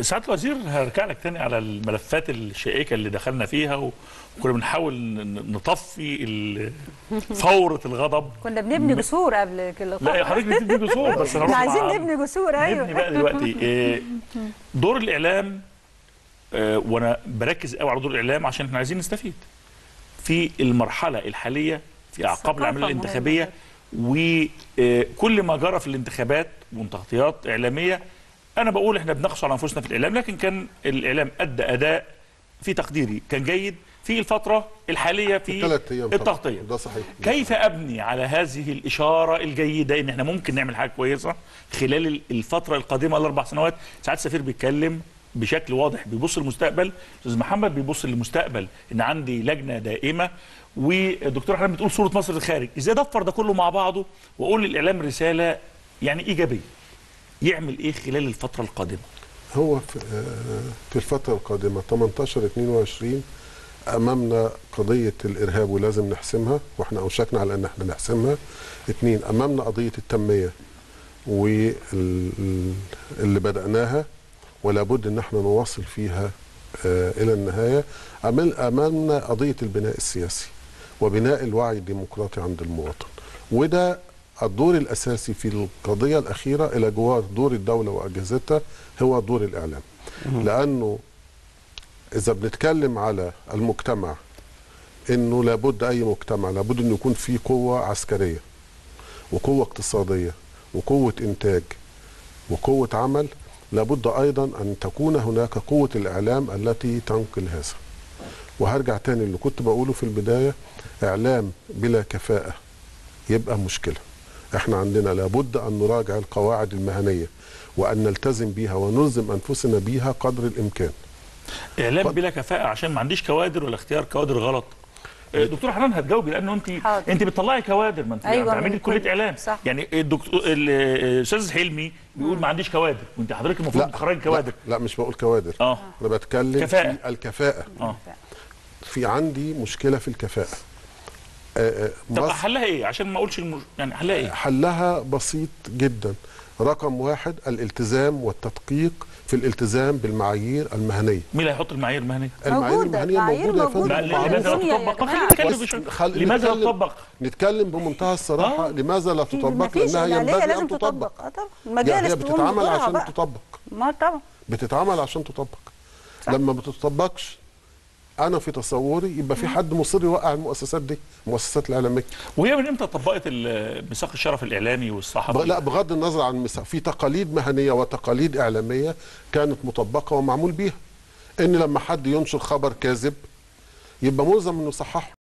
سعاده الوزير هرجع لك تاني على الملفات الشائكه اللي دخلنا فيها و- وكنا بنحاول ن- نطفي ال- فوره الغضب كنا بنبني جسور قبل كده لا يا حضرتك بتدي جسور بس احنا هنروح عايزين مع- نبني جسور نبني ايوه بقى دلوقتي إيه، دور الاعلام آه، وانا بركز قوي على دور الاعلام عشان احنا عايزين نستفيد في المرحله الحاليه في اعقاب الثقافة العمليه مهمة الانتخابيه وكل ما جرى في الانتخابات وتغطيات اعلاميه انا بقول احنا بنقص على انفسنا في الاعلام لكن كان الاعلام ادى اداء في تقديري كان جيد في الفتره الحاليه في ثلاث ايام طبعاً. التغطيه ده صحيح كيف ابني على هذه الاشاره الجيده ان احنا ممكن نعمل حاجه كويسه خلال ال- الفتره القادمه الاربع سنوات ساعات السفير بيتكلم بشكل واضح بيبص للمستقبل استاذ محمد بيبص للمستقبل ان عندي لجنه دائمه والدكتور حنان بتقول صوره مصر الخارج ازاي ادفر ده كله مع بعضه واقول للاعلام رساله يعني ايجابيه يعمل ايه خلال الفتره القادمه هو في, آه، في الفترة القادمة 18 22 أمامنا قضية الإرهاب ولازم نحسمها وإحنا أوشكنا على أن إحنا نحسمها اثنين أمامنا قضية التنمية واللي بدأناها ولا بد أن إحنا نواصل فيها آه، إلى النهاية أمام- أمامنا قضية البناء السياسي وبناء الوعي الديمقراطي عند المواطن وده الدور الأساسي في القضية الأخيرة إلى جوار دور الدولة وأجهزتها هو دور الإعلام لأنه إذا بنتكلم على المجتمع إنه لابد أي مجتمع لابد إنه يكون فيه قوة عسكرية وقوة اقتصادية وقوة إنتاج وقوة عمل لابد أيضا أن تكون هناك قوة الإعلام التي تنقل هذا وهرجع تاني اللي كنت بقوله في البداية إعلام بلا كفاءة يبقى مشكلة احنا عندنا لابد أن نراجع القواعد المهنية وأن نلتزم بيها ونلزم أنفسنا بيها قدر الإمكان اعلام اتفضل. بلا كفاءه عشان ما عنديش كوادر ولا اختيار كوادر غلط آه، دكتور حنان هتجاوبي لانه انت حاضر. انت بتطلعي كوادر ما انت أيوة، بتعملي من كليه كل- اعلام صح. يعني الدكتور ال- الاستاذ حلمي بيقول ما عنديش كوادر وانت حضرتك المفروض تخرجي كوادر لا, لا مش بقول كوادر اه أنا بتكلم كفاءة. في الكفاءة اه في عندي مشكلة في الكفاءة آه، آه، طب مصر حلها ايه عشان ما اقولش المش... يعني حلها ايه حلها بسيط جدا رقم واحد الالتزام والتدقيق في الالتزام بالمعايير المهنية مين اللي هيحط المعايير المهنيه المعايير موجودة، المهنية معايير موجودة يا فندم موجودة. لا بعض لماذا لا الدنيا يا تطبق جماعة. خلينا نتكلم بس بشكل- خل- لماذا لا نتكلم- تطبق نتكلم بمنتهى الصراحة لماذا لا تطبق مفيش لأنها الآلية ينبغي لازم أن تطبق تطبق اه طبعا يعني المجالس هي تقوم بتتعمل بدورها عشان بقى. تطبق ما طبعا بتتعمل عشان تطبق لما بتطبقش انا في تصوري يبقى في حد مصر يوقع المؤسسات دي المؤسسات الاعلاميه وهي من امتى طبقت ال- ميثاق الشرف الاعلامي والصحفي ب- لا بغض النظر عن المسا- في تقاليد مهنيه وتقاليد اعلاميه كانت مطبقه ومعمول بيها ان لما حد ينشر خبر كاذب يبقى ملزم انه يصححه